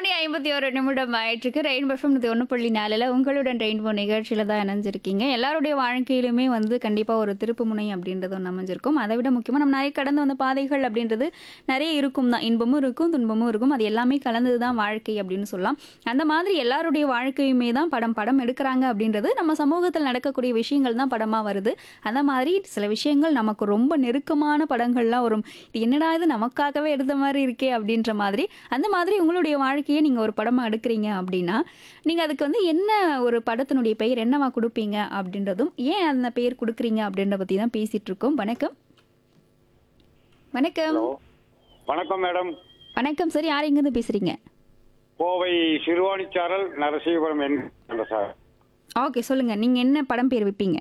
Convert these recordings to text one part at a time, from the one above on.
மணி ஐம்பத்தி ஒரு நிமிடம் ஆயிட்டிருக்கு ரெயின்போ எஃப்எம் இது ஒன்று புள்ளி நாலில் உங்களுடன் ரெயின்போ நிகழ்ச்சியில் தான் இணைஞ்சிருக்கீங்க எல்லாருடைய வாழ்க்கையிலுமே வந்து கண்டிப்பாக ஒரு திருப்பு முனை அப்படின்றது ஒன்று அமைஞ்சிருக்கும் அதை விட முக்கியமாக நம்ம நிறைய கடந்து வந்த பாதைகள் அப்படின்றது நிறைய இருக்கும் தான் இன்பமும் இருக்கும் துன்பமும் இருக்கும் அது எல்லாமே கலந்தது தான் வாழ்க்கை அப்படின்னு சொல்லலாம் அந்த மாதிரி எல்லாருடைய வாழ்க்கையுமே தான் படம் படம் எடுக்கிறாங்க அப்படின்றது நம்ம சமூகத்தில் நடக்கக்கூடிய விஷயங்கள் தான் படமாக வருது அந்த மாதிரி சில விஷயங்கள் நமக்கு ரொம்ப நெருக்கமான படங்கள்லாம் வரும் இது என்னடா இது நமக்காகவே எடுத்த மாதிரி இருக்கே அப்படின்ற மாதிரி அந்த மாதிரி உங்களுடைய வாழ்க்கையை நீங்கள் ஒரு படமாக எடுக்கிறீங்க அப்படின்னா நீங்கள் அதுக்கு வந்து என்ன ஒரு படத்தினுடைய பெயர் என்னவா கொடுப்பீங்க அப்படின்றதும் ஏன் அந்த பெயர் கொடுக்குறீங்க அப்படின்றத பற்றி தான் பேசிகிட்டு இருக்கோம் வணக்கம் வணக்கம் ஹலோ வணக்கம் மேடம் வணக்கம் சார் யார் எங்கேருந்து பேசுகிறீங்க கோவை சிறுவாணிச்சாரல் நரசிங்கபுரம் என்ன சார் ஓகே சொல்லுங்கள் நீங்கள் என்ன படம் பேர் வைப்பீங்க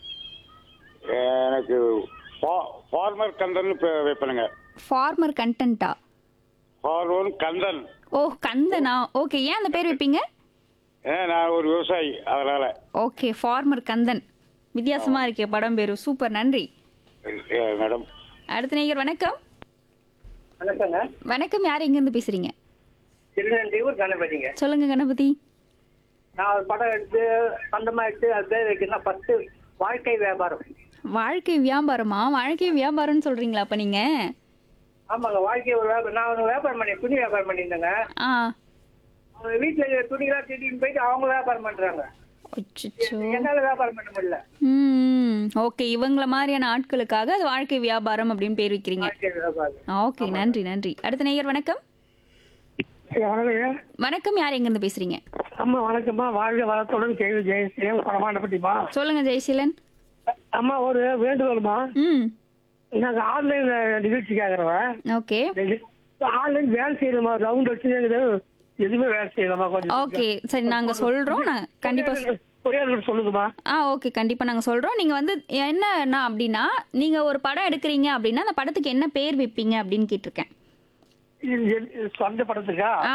எனக்கு ஃபா- ஃபார்மர் கந்தன் பே- வைப்பேனுங்க ஃபார்மர் கண்டென்ட்டா ஃபார்மர் கந்தன் ஓ கந்தனா ஓகே ஏன் அந்த பேர் வைப்பீங்க ஏ, நான் ஒரு விவசாயி அதனால ஓகே ஃபார்மர் கந்தன் வித்தியாசமா இருக்கே படம் பேரு சூப்பர் நன்றி ஏ, மேடம் அடுத்த நேயர் வணக்கம் வணக்கங்க வணக்கம் யார் எங்கேருந்து பேசுறீங்க திருநெல்வேலூர் கணபதிங்க சொல்லுங்க கணபதி நான் ஒரு படம் எடுத்து சொந்தமா எடுத்து அது பேர் வைக்கிறேன் ஃபர்ஸ்ட் வாழ்க்கை வியாபாரம் வாழ்க்கை வியாபாரமா வாழ்க்கை வியாபாரம்னு சொல்றீங்களா அப்ப நீங்க ஆமாங்க வாழ்க்கை ஒரு வியாபாரம் நான் ஒரு வியாபாரம் பண்ணி துணி வியாபாரம் பண்ணியிருந்தேங்க ஆ அவங்க வீட்டுல இருக்கிற துணிலாம் திடீர்னு போயிட்டு அவங்க வியாபாரம் பண்றாங்க அச்சச்சோ என்னால வியாபாரம் பண்ண முடியல ம் ஓகே இவங்கள மாதிரியான ஆட்களுக்காக அது வாழ்க்கை வியாபாரம் அப்படின்னு பேர் வைக்கிறீங்க வாழ்க்கை வியாபாரம் ஓகே நன்றி நன்றி அடுத்த நேயர் வணக்கம் வணக்கங்க வணக்கம் யார் எங்கேருந்து பேசுறீங்க அம்மா வணக்கம்மா வாழ்க வளத்துடன் கேள்வி ஜெயசீலம் பரமாண்டப்பட்டிமா சொல்லுங்க ஜெயசீலன் அம்மா ஒரு வேண்டுகோள்மா ம் நாங்க ஆன்லைன் நிகழ்ச்சி கேக்குறவன் ஓகே ஆன்லைன் வேலை செய்யணுமா ரவுண்ட் அடிச்சு எங்களுக்கு எதுவுமே வேலை செய்யலாமா கொஞ்சம் ஓகே சரி நாங்க சொல்றோம் நான் கண்டிப்பா சொ- ஒரே ஒரு நிமிஷம் சொல்லுங்கம்மா ஆ ஓகே கண்டிப்பாக நாங்கள் சொல்கிறோம் நீங்கள் வந்து என்னன்னா அப்படின்னா நீங்கள் ஒரு படம் எடுக்கிறீங்க அப்படின்னா அந்த படத்துக்கு என்ன பேர் வைப்பீங்க அப்படின்னு கேட்டிருக்கேன் இது என் சொந்த படத்துக்கா